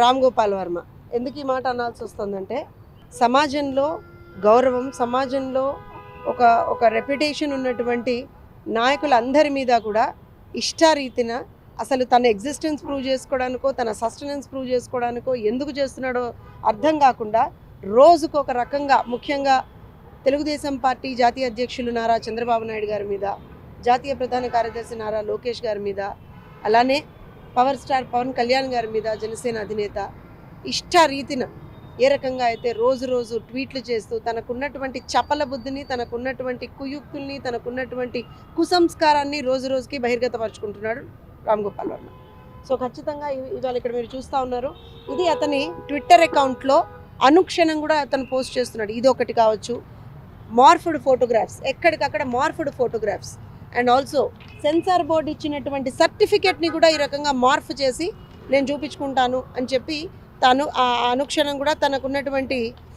రామ్ గోపాల్ వర్మ ఎందుకు ఈ మాట అనాల్సి వస్తుందంటే సమాజంలో గౌరవం సమాజంలో ఒక ఒక రెప్యుటేషన్ ఉన్నటువంటి నాయకులందరి మీద కూడా ఇష్టారీతిన అసలు తన ఎగ్జిస్టెన్స్ ప్రూవ్ చేసుకోవడానికో తన సస్టెనెన్స్ ప్రూవ్ చేసుకోవడానికో ఎందుకు చేస్తున్నాడో అర్థం కాకుండా రోజుకు ఒక రకంగా ముఖ్యంగా తెలుగుదేశం పార్టీ జాతీయ అధ్యక్షులు నారా చంద్రబాబు నాయుడు గారి మీద జాతీయ ప్రధాన కార్యదర్శి నారా లోకేష్ గారి మీద అలానే పవర్ స్టార్ పవన్ కళ్యాణ్ గారి మీద జనసేన అధినేత ఇష్టారీతిన ఏ రకంగా అయితే రోజు రోజు ట్వీట్లు చేస్తూ తనకున్నటువంటి చపల బుద్ధిని తనకున్నటువంటి కుయుక్తుల్ని తనకున్నటువంటి కుసంస్కారాన్ని రోజు రోజుకి బహిర్గతపరుచుకుంటున్నాడు రామ్ గోపాల్ వర్మ సో ఖచ్చితంగా ఇ- ఇవాళ ఇక్కడ మీరు చూస్తూ ఉన్నారు ఇది అతని ట్విట్టర్ అకౌంట్లో అనుక్షణం కూడా అతను పోస్ట్ చేస్తున్నాడు ఇది ఒకటి కావచ్చు మార్ఫుడ్ ఫోటోగ్రాఫ్స్ ఎక్కడికక్కడ morphed photographs and also censor board ఇచ్చినటువంటి సర్టిఫికేట్ని కూడా ఈ రకంగా మార్ఫ్ చేసి నేను చూపించుకుంటాను అని చెప్పి తాను ఆ అనుక్షణం కూడా తనకున్నటువంటి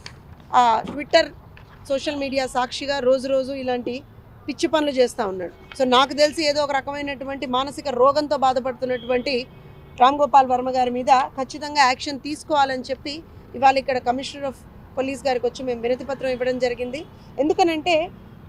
ఆ ట్విట్టర్ సోషల్ మీడియా సాక్షిగా రోజు రోజు ఇలాంటి పిచ్చి పనులు చేస్తూ ఉన్నాడు సో నాకు తెలిసి ఏదో ఒక రకమైనటువంటి మానసిక రోగంతో బాధపడుతున్నటువంటి రామ్ గోపాల్ వర్మ గారి మీద ఖచ్చితంగా యాక్షన్ తీసుకోవాలని చెప్పి ఇవాళ ఇక్కడ కమిషనర్ ఆఫ్ పోలీస్ గారికి వచ్చి మేము వినతి పత్రం ఇవ్వడం జరిగింది ఎందుకనంటే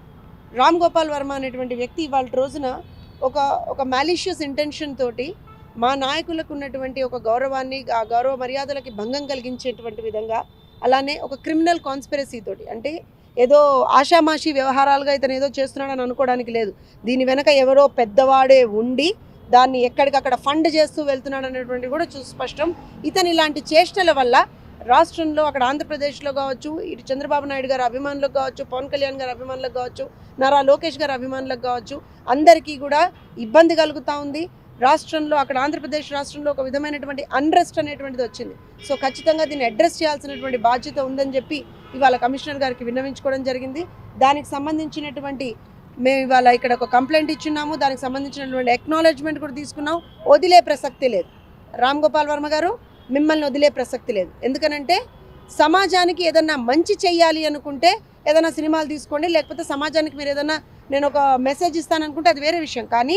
రామ్ గోపాల్ వర్మ అనేటువంటి వ్యక్తి ఇవాళ రోజున ఒక ఒక మ్యాలిషియస్ ఇంటెన్షన్ తోటి మా నాయకులకు ఉన్నటువంటి ఒక గౌరవాన్ని ఆ గౌరవ మర్యాదలకి భంగం కలిగించేటువంటి విధంగా అలానే ఒక క్రిమినల్ కాన్స్పిరసీ తోటి అంటే ఏదో ఆషామాషి వ్యవహారాలుగా ఇతను ఏదో చేస్తున్నాడని అనుకోవడానికి లేదు దీని వెనక ఎవరో పెద్దవాడే ఉండి దాన్ని ఎక్కడికక్కడ ఫండ్ చేస్తూ వెళ్తున్నాడు అనేటువంటి కూడా చూ స్పష్టం ఇతను ఇలాంటి చేష్టల వల్ల రాష్ట్రంలో అక్కడ ఆంధ్రప్రదేశ్లో కావచ్చు ఇటు చంద్రబాబు నాయుడు గారి అభిమానులకు కావచ్చు పవన్ కళ్యాణ్ గారి అభిమానులకు కావచ్చు నారా లోకేష్ గారి అభిమానులకు కావచ్చు అందరికీ కూడా ఇబ్బంది కలుగుతూ ఉంది రాష్ట్రంలో అక్కడ ఆంధ్రప్రదేశ్ రాష్ట్రంలో ఒక విధమైనటువంటి అన్రెస్ట్ అనేటువంటిది వచ్చింది సో ఖచ్చితంగా దీన్ని అడ్రస్ చేయాల్సినటువంటి బాధ్యత ఉందని చెప్పి ఇవాళ కమిషనర్ గారికి విన్నవించుకోవడం జరిగింది దానికి సంబంధించినటువంటి మేము ఇవాళ ఇక్కడ ఒక కంప్లైంట్ ఇచ్చున్నాము దానికి సంబంధించినటువంటి ఎక్నాలెడ్జ్మెంట్ కూడా తీసుకున్నాం వదిలే ప్రసక్తి లేదు రామ్ గోపాల్ వర్మ గారు మిమ్మల్ని వదిలే ప్రసక్తి లేదు ఎందుకనంటే సమాజానికి ఏదన్నా మంచి చెయ్యాలి అనుకుంటే ఏదైనా సినిమాలు తీసుకోండి లేకపోతే సమాజానికి మీరు ఏదైనా నేను ఒక మెసేజ్ ఇస్తాననుకుంటే అది వేరే విషయం కానీ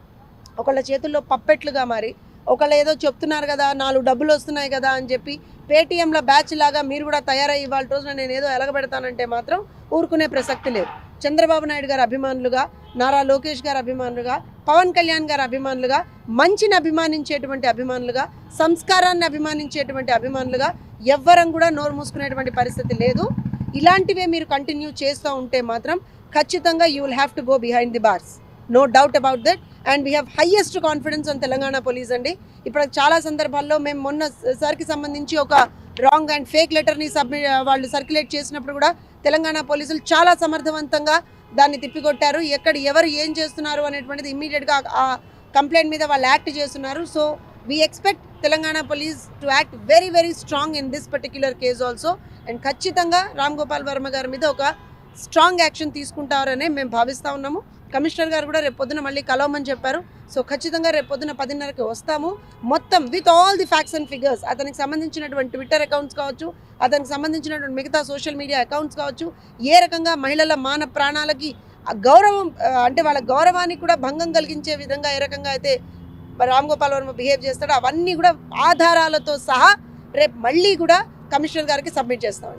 ఒకళ్ళ చేతుల్లో పప్పెట్లుగా మారి ఒకళ్ళు ఏదో చెప్తున్నారు కదా నాలుగు డబ్బులు వస్తున్నాయి కదా అని చెప్పి పేటీఎంలో బ్యాచ్ లాగా మీరు కూడా తయారయ్యి ఇవాళ రోజున నేను ఏదో ఎలగబెడతానంటే మాత్రం ఊరుకునే ప్రసక్తి లేదు చంద్రబాబు నాయుడు గారి అభిమానులుగా నారా లోకేష్ గారి అభిమానులుగా పవన్ కళ్యాణ్ గారి అభిమానులుగా మంచిని అభిమానించేటువంటి అభిమానులుగా సంస్కారాన్ని అభిమానించేటువంటి అభిమానులుగా ఎవ్వరం కూడా నోరు మూసుకునేటువంటి పరిస్థితి లేదు ఇలాంటివే మీరు కంటిన్యూ చేస్తూ ఉంటే మాత్రం ఖచ్చితంగా you will have to go behind the bars no doubt about that and we have highest confidence on Telangana police అండి ఇప్పుడు చాలా సందర్భాల్లో మేము మొన్న సార్కి సంబంధించి ఒక రాంగ్ అండ్ ఫేక్ లెటర్ని సబ్మి వాళ్ళు సర్క్యులేట్ చేసినప్పుడు కూడా తెలంగాణ పోలీసులు చాలా సమర్థవంతంగా దాన్ని తిప్పికొట్టారు ఎక్కడ ఎవరు ఏం చేస్తున్నారు అనేటువంటిది ఇమ్మీడియట్గా ఆ కంప్లైంట్ మీద వాళ్ళు యాక్ట్ చేస్తున్నారు so we expect Telangana police to act very very strong in this particular case also and ఖచ్చితంగా రామ్ గోపాల్ వర్మ గారి మీద ఒక స్ట్రాంగ్ యాక్షన్ తీసుకుంటారనే మేము భావిస్తూ ఉన్నాము కమిషనర్ గారు కూడా రేపు పొద్దున మళ్ళీ కలవమని చెప్పారు సో ఖచ్చితంగా రేపు పొద్దున పదిన్నరకి వస్తాము మొత్తం with all the facts and figures అతనికి సంబంధించినటువంటి ట్విట్టర్ అకౌంట్స్ కావచ్చు అతనికి సంబంధించినటువంటి మిగతా సోషల్ మీడియా అకౌంట్స్ కావచ్చు ఏ రకంగా మహిళల మాన ప్రాణాలకి ఆ గౌరవం ఆ, అంటే వాళ్ళ గౌరవానికి కూడా భంగం కలిగించే విధంగా ఏ రకంగా అయితే మరి రామ్ గోపాల్ వర్మ బిహేవ్ చేస్తాడో అవన్నీ కూడా ఆధారాలతో సహా రేపు మళ్ళీ కూడా కమిషనర్ గారికి సబ్మిట్ చేస్తాం